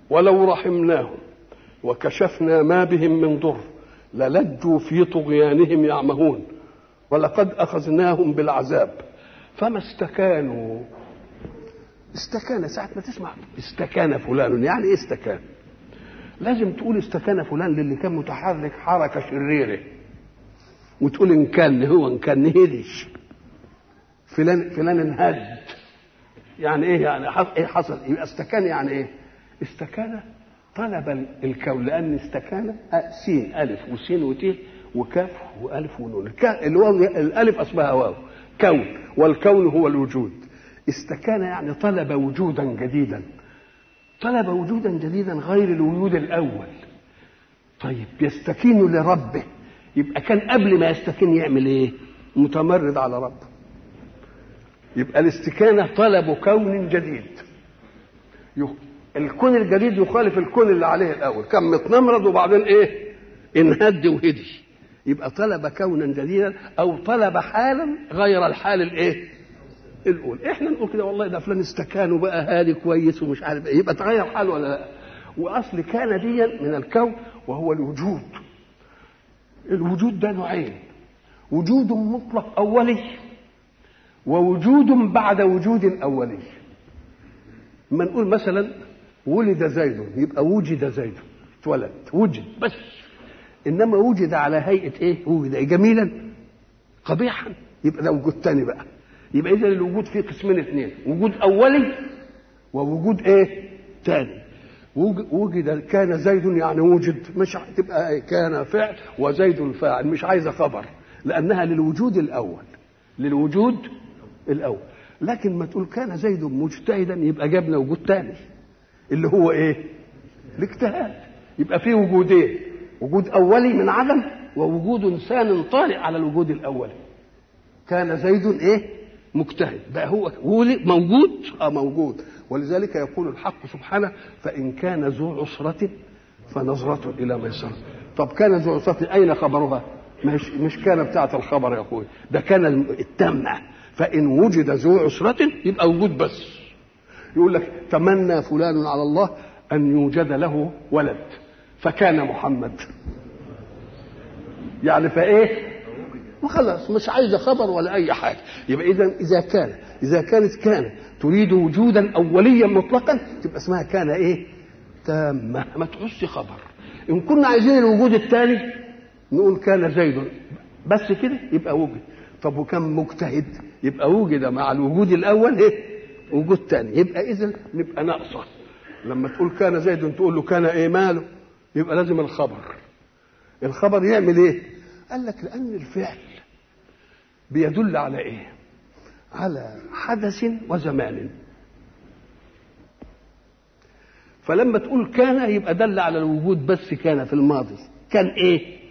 ولو رحمناهم وكشفنا ما بهم من ضر للجوا في طغيانهم يعمهون ولقد اخذناهم بالعذاب فما استكانوا استكان ساعة ما تسمع استكان فلان يعني ايه استكان لازم تقول استكان فلان للي كان متحرك حركة شريرة وتقول ان كان هو ان كان هدش فلان فلان انهد يعني ايه يعني ايه حصل يبقى استكان يعني ايه استكان طلب الكون لان استكان سين الف وسين وت وكاف والف ونون الواو الالف اصبحها واو كون والكون هو الوجود استكان يعني طلب وجودا جديدا طلب وجودا جديدا غير الوجود الاول طيب يستكين لربه يبقى كان قبل ما يستكين يعمل ايه متمرد على ربه يبقى الاستكانه طلب كون جديد الكون الجديد يخالف الكون اللي عليه الاول كان متنمرد وبعدين ايه انهد وهدي يبقى طلب كونا جديدا او طلب حالا غير الحال الايه الاولى احنا نقول كده والله ده فلان استكان وبقى هادي كويس ومش عارف ايه يبقى تغير حاله ولا لا واصل كان ديا من الكون وهو الوجود الوجود ده نوعين وجود مطلق اولي ووجود بعد وجود اولي ما نقول مثلا ولد زيد يبقى وجد زيد اتولد وجد بس انما وجد على هيئه ايه وجد جميلا قبيحا يبقى ده وجود تاني بقى يبقى اذا الوجود فيه قسمين اثنين وجود اولي ووجود ايه تاني وجد كان زيد يعني وجد مش تبقى إيه؟ كان فعل وزيد فاعل مش عايزه خبر لانها للوجود الاول للوجود الاول لكن ما تقول كان زيد مجتهدا يبقى جبنا وجود تاني اللي هو ايه الاجتهاد يبقى فيه وجودين وجود اولي من عدم ووجود ثان طارئ على الوجود الاولي كان زيد ايه مجتهد بقى هو موجود اه موجود ولذلك يقول الحق سبحانه فان كان ذو عسره فنظرة إلى ميسرة طب كان ذو عسرة أين خبرها مش مش كان بتاعة الخبر يا أخوي ده كان التامة فإن وجد ذو عسرة يبقى وجود بس يقول لك تمنى فلان على الله أن يوجد له ولد فكان محمد يعني فإيه وخلاص مش عايزه خبر ولا اي حاجه يبقى اذا اذا كان اذا كانت كان تريد وجودا اوليا مطلقا تبقى اسمها كان ايه تامه ما تعوزش خبر ان كنا عايزين الوجود الثاني نقول كان زيد بس كده يبقى وجد طب وكان مجتهد يبقى وجد مع الوجود الاول ايه وجود ثاني يبقى اذا نبقى ناقصه لما تقول كان زيد تقول له كان ايه ماله يبقى لازم الخبر الخبر يعمل ايه قال لك لان الفعل بيدل على ايه على حدث وزمان فلما تقول كان يبقى دل على الوجود بس كان في الماضي كان ايه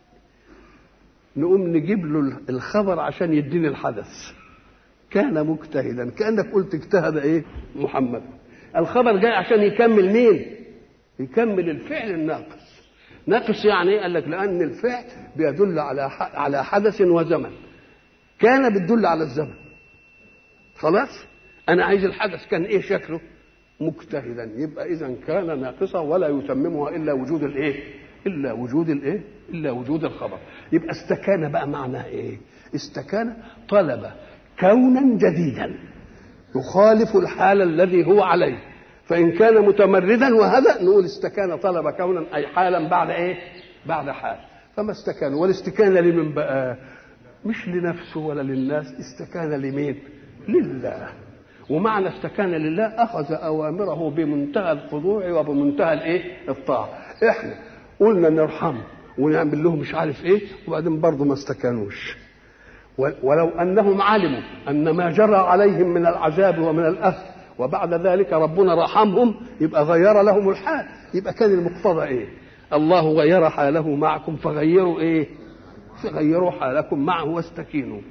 نقوم نجيب له الخبر عشان يديني الحدث كان مجتهدا كانك قلت اجتهد ايه محمد الخبر جاي عشان يكمل مين يكمل الفعل الناقص ناقص يعني ايه قال لك لان الفعل بيدل على على حدث وزمن كان بتدل على الزمن خلاص انا عايز الحدث كان ايه شكله مجتهدا يبقى اذا كان ناقصا ولا يتممها الا وجود الايه الا وجود الايه الا وجود الخبر يبقى استكان بقى معناه ايه استكان طلب كونا جديدا يخالف الحال الذي هو عليه فإن كان متمردا وهذا نقول استكان طلب كونا أي حالا بعد إيه؟ بعد حال فما استكان والاستكان لمن بقى؟ مش لنفسه ولا للناس استكان لمين؟ لله ومعنى استكان لله أخذ أوامره بمنتهى الخضوع وبمنتهى الإيه؟ الطاعة إحنا قلنا نرحمه ونعمل لهم مش عارف إيه وبعدين برضه ما استكانوش ولو أنهم علموا أن ما جرى عليهم من العذاب ومن الأذى وبعد ذلك ربنا رحمهم يبقى غير لهم الحال يبقى كان المقتضى ايه الله غير حاله معكم فغيروا ايه فغيروا حالكم معه واستكينوا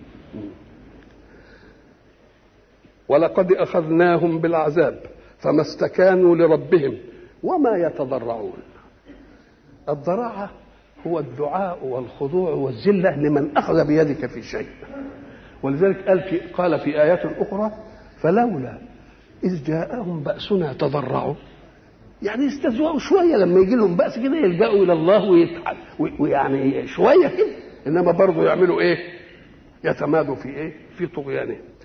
ولقد اخذناهم بالعذاب فما استكانوا لربهم وما يتضرعون الضراعه هو الدعاء والخضوع والذله لمن اخذ بيدك في شيء ولذلك قال في قال في ايات اخرى فلولا إذ جاءهم بأسنا تضرعوا يعني يستهزئوا شويه لما يجي لهم بأس كده يلجأوا الى الله ويتعب ويعني شويه كده انما برضه يعملوا ايه؟ يتمادوا في ايه؟ في طغيانهم